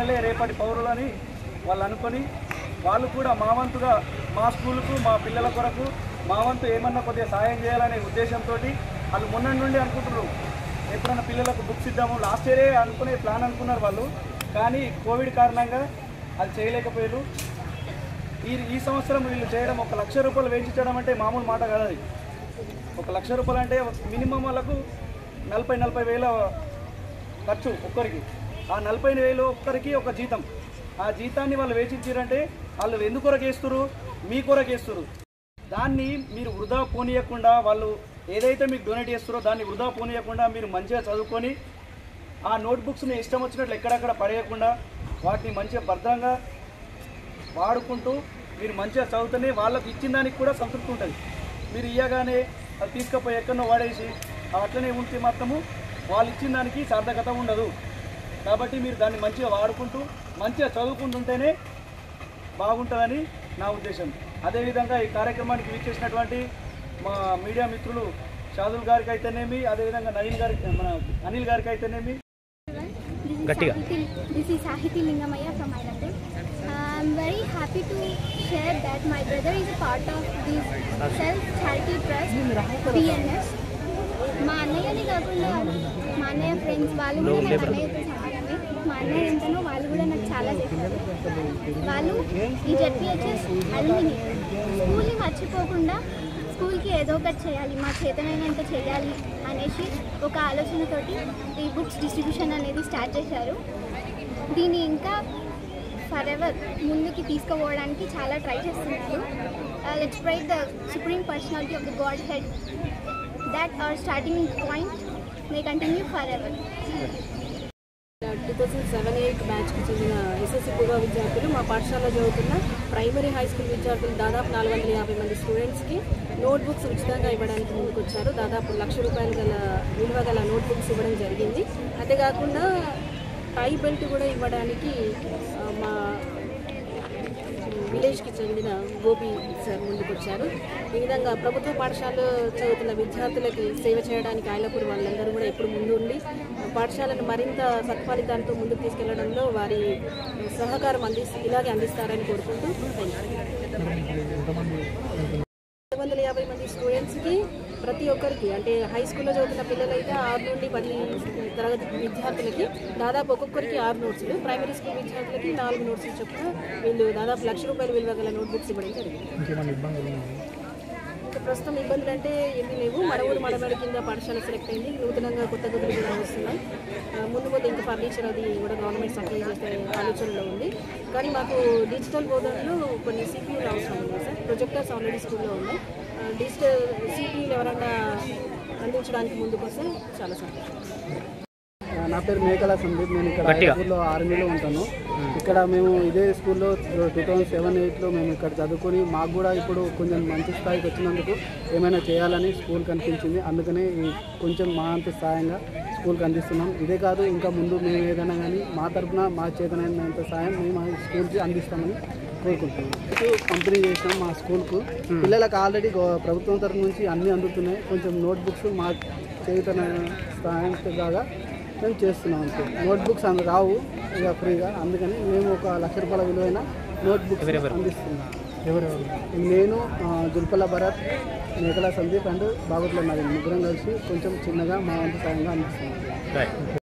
పిల్లలే రేపటి పౌరులని వాళ్ళు అనుకొని వాళ్ళు కూడా మా వంతుగా మా స్కూలుకు మా పిల్లల కొరకు మా వంతు ఏమన్నా కొద్దిగా సాయం చేయాలనే ఉద్దేశంతో వాళ్ళు మొన్న నుండి అనుకుంటున్నారు ఎప్పుడన్నా పిల్లలకు బుక్స్ ఇద్దాము లాస్ట్ ఇయరే అనుకునే ప్లాన్ అనుకున్నారు వాళ్ళు కానీ కోవిడ్ కారణంగా అది చేయలేకపోయారు ఈ ఈ సంవత్సరం వీళ్ళు చేయడం ఒక లక్ష రూపాయలు వేయించడం అంటే మామూలు మాట కాదు అది ఒక లక్ష రూపాయలు అంటే మినిమం వాళ్ళకు నలభై నలభై వేల ఖర్చు ఒక్కరికి ఆ నలభై వేలు ఒక్కరికి ఒక జీతం ఆ జీతాన్ని వాళ్ళు వేచించారంటే వాళ్ళు ఎందుకు కొరకు వేస్తున్నారు మీ కొరకు వేస్తున్నారు దాన్ని మీరు వృధా పోనీయకుండా వాళ్ళు ఏదైతే మీకు డొనేట్ చేస్తారో దాన్ని వృధా పోనీయకుండా మీరు మంచిగా చదువుకొని ఆ నోట్బుక్స్ని ఇష్టం వచ్చినట్లు ఎక్కడక్కడ పడేయకుండా వాటిని మంచిగా భద్రంగా వాడుకుంటూ మీరు మంచిగా చదువుతూనే వాళ్ళకి ఇచ్చిన దానికి కూడా సంతృప్తి ఉంటుంది మీరు ఇయ్యగానే అది తీసుకుపోయి ఎక్కడో వాడేసి అట్లనే ఉంటే మాత్రము వాళ్ళు ఇచ్చిన దానికి సార్థకత ఉండదు కాబట్టి మీరు దాన్ని మంచిగా వాడుకుంటూ మంచిగా చదువుకుంటుంటేనే బాగుంటుందని నా ఉద్దేశం అదేవిధంగా ఈ కార్యక్రమానికి వీచేసినటువంటి మా మీడియా మిత్రులు షాదుల్ గారికి అయితేనేమి అదేవిధంగా నవీన్ గారికి మన అనిల్ గారికి అయితేనేమి గట్టిగా. This is Sahiti Lingamaya from Ainapur. I'm very happy to share that my brother is a part of this self-charity trust, BNS. మా అన్నయ్యని కాకుండా మా అన్నయ్య ఫ్రెండ్స్ వాళ్ళు కూడా నాకు అన్నయ్యతో సమానమే మా అన్నయ్య ఎంతనో వాళ్ళు కూడా నాకు చాలా చేశారు వాళ్ళు ఈ జెడ్పిహెచ్ఎస్ అల్మిని స్కూల్ని మర్చిపోకుండా స్కూల్కి ఏదో ఒకటి చేయాలి మా చేతనైనంత చేయాలి అనేసి ఒక ఆలోచనతోటి ఈ బుక్స్ డిస్ట్రిబ్యూషన్ అనేది స్టార్ట్ చేశారు దీన్ని ఇంకా ఫర్ ఎవర్ ముందుకి తీసుకుపోవడానికి చాలా ట్రై చేస్తున్నారు let's pray to the supreme personality of the Godhead that our starting point may continue forever two thousand seven eight బ్యాచ్కి చెందిన ఎస్ఎస్సి పూర్వ విద్యార్థులు మా పాఠశాలలో చదువుతున్న ప్రైమరీ హై స్కూల్ విద్యార్థులు దాదాపు నాలుగు వందల యాభై మంది స్టూడెంట్స్కి నోట్బుక్స్ ఉచితంగా ఇవ్వడానికి ముందుకు వచ్చారు దాదాపు లక్ష రూపాయలు గల విలువ గల నోట్బుక్స్ ఇవ్వడం జరిగింది అంతేకాకుండా టై బెల్ట్ కూడా ఇవ్వడానికి ఆ, మా విలేజ్కి చెందిన గోపి సార్ ముందుకొచ్చారు ఈ విధంగా ప్రభుత్వ పాఠశాలలో చదువుతున్న విద్యార్థులకి సేవ చేయడానికి ఆయనప్పుడు వాళ్ళందరూ కూడా ఎప్పుడు ముందు ఉండి పాఠశాలను మరింత సత్ఫలితాలతో ముందుకు తీసుకెళ్లడంలో వారి సహకారం అంది ఇలాగే అందిస్తారని కోరుకుంటూ రెండు వందల యాభై మంది స్టూడెంట్స్కి ప్రతి ఒక్కరికి అంటే హై స్కూల్లో చదువుతున్న పిల్లలైతే ఆరు నుండి పది తరగతి విద్యార్థులకి దాదాపు ఒక్కొక్కరికి ఆరు నోట్స్లు ప్రైమరీ స్కూల్ విద్యార్థులకి నాలుగు నోట్స్లు చొప్పున వీళ్ళు దాదాపు లక్ష రూపాయలు విలువ గల నోట్బుక్స్ ఇవ్వడం జరిగింది ఇంకా ప్రస్తుతం ఇబ్బందులు అంటే ఏమీ లేవు మన ఊరు మనబడి కింద పాఠశాల సెలెక్ట్ అయింది నూతనంగా కొత్త గదులు కూడా వస్తున్నాయి ఆ, ముందు ముందు ఇంకా ఫర్నిచర్ అది కూడా గవర్నమెంట్ సప్లై చేసే ఆలోచనలో ఉంది కానీ మాకు డిజిటల్ బోధనలో కొన్ని సిపియూలు అవసరం ఉంది సార్ ప్రొజెక్టర్స్ ఆల్రెడీ స్కూల్లో ఉన్నాయి ఆ, డిజిటల్ సిపియూలు ఎవరైనా అందించడానికి ముందుకు వస్తే చాలా సంతోషం నా పేరు మేకల సందీప్ నేను ఇక్కడ గట్టిగా. హైదరాబాద్లో ఆర్మీలో ఉంటాను ఇక్కడ మేము ఇదే స్కూల్లో టూ థౌజండ్ సెవెన్ ఎయిట్లో మేము ఇక్కడ చదువుకొని మాకు కూడా ఇప్పుడు కొంచెం మంచి స్థాయికి వచ్చినందుకు ఏమైనా చేయాలని స్కూల్ కనిపించింది అందుకనే ఈ కొంచెం మా అంత సాయంగా స్కూల్కి అందిస్తున్నాం ఇదే కాదు ఇంకా ముందు మేము ఏదైనా కానీ మా తరఫున మా చేతనైనంత సాయం మేము ఆ స్కూల్కి అందిస్తామని కోరుకుంటున్నాం ఇటు పంపిణీ చేసినాం మా స్కూల్కు పిల్లలకు ఆల్రెడీ గవ- ప్రభుత్వం తరఫు నుంచి అన్నీ అందుతున్నాయి కొంచెం నోట్బుక్స్ మా చేతనైన సాయం కాగా మేము చేస్తున్నాం అంతే నోట్బుక్స్ అందు రావు ఇక ఫ్రీగా అందుకని మేము ఒక లక్ష రూపాయల విలువైన నోట్బుక్స్ అందిస్తున్నాం ఎవరెవరు నేను ఆ, జుల్పల భరత్ మేకల సందీప్ అండ్ బాగుట్ల నవీన్ ముగ్గురం కలిసి కొంచెం చిన్నగా మా వంతు సాయంగా అందిస్తున్నాం రైట్